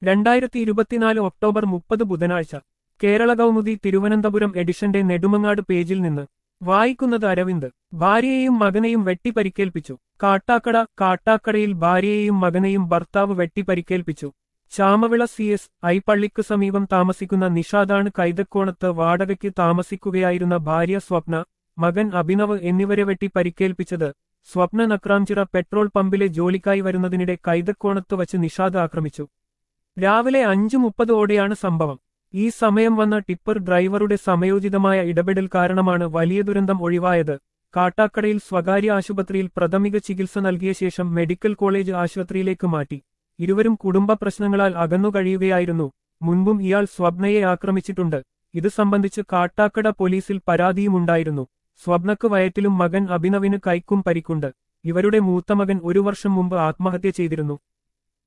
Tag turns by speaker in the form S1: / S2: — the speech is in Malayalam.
S1: രണ്ടായിരത്തി ഇരുപത്തിനാല് ഒക്ടോബർ മുപ്പത് ബുധനാഴ്ച കേരള കൗമുദി തിരുവനന്തപുരം എഡിഷന്റെ നെടുമങ്ങാട് പേജിൽ നിന്ന് വായിക്കുന്നത് അരവിന്ദ് ഭാര്യയെയും മകനെയും വെട്ടിപ്പരിക്കേൽപ്പിച്ചു കാട്ടാക്കട കാട്ടാക്കടയിൽ ഭാര്യയെയും മകനെയും ഭർത്താവ് വെട്ടിപ്പരിക്കേൽപ്പിച്ചു ചാമവിള സി എസ് ഐ പള്ളിക്കു സമീപം താമസിക്കുന്ന നിഷാദാണ് കൈതക്കോണത്ത് വാടകയ്ക്ക് താമസിക്കുകയായിരുന്ന ഭാര്യ സ്വപ്ന മകൻ അഭിനവ് എന്നിവരെ വെട്ടി പരിക്കേൽപ്പിച്ചത് സ്വപ്ന നക്രാംചിറ പെട്രോൾ പമ്പിലെ ജോലിക്കായി വരുന്നതിനിടെ കൈതക്കോണത്ത് വച്ച് നിഷാദ് ആക്രമിച്ചു രാവിലെ അഞ്ചു മുപ്പതോടെയാണ് സംഭവം ഈ സമയം വന്ന ടിപ്പർ ഡ്രൈവറുടെ സമയോചിതമായ ഇടപെടൽ കാരണമാണ് വലിയ ദുരന്തം ഒഴിവായത് കാട്ടാക്കടയിൽ സ്വകാര്യ ആശുപത്രിയിൽ പ്രാഥമിക ചികിത്സ നൽകിയ ശേഷം മെഡിക്കൽ കോളേജ് ആശുപത്രിയിലേക്ക് മാറ്റി ഇരുവരും കുടുംബ പ്രശ്നങ്ങളാൽ അകന്നു കഴിയുകയായിരുന്നു മുൻപും ഇയാൾ സ്വപ്നയെ ആക്രമിച്ചിട്ടുണ്ട് ഇത് സംബന്ധിച്ച് കാട്ടാക്കട പോലീസിൽ പരാതിയുമുണ്ടായിരുന്നു സ്വപ്നക്ക് വയറ്റിലും മകൻ അഭിനവിന് കൈക്കും പരിക്കുണ്ട് ഇവരുടെ മൂത്തമകൻ ഒരു വർഷം മുമ്പ് ആത്മഹത്യ ചെയ്തിരുന്നു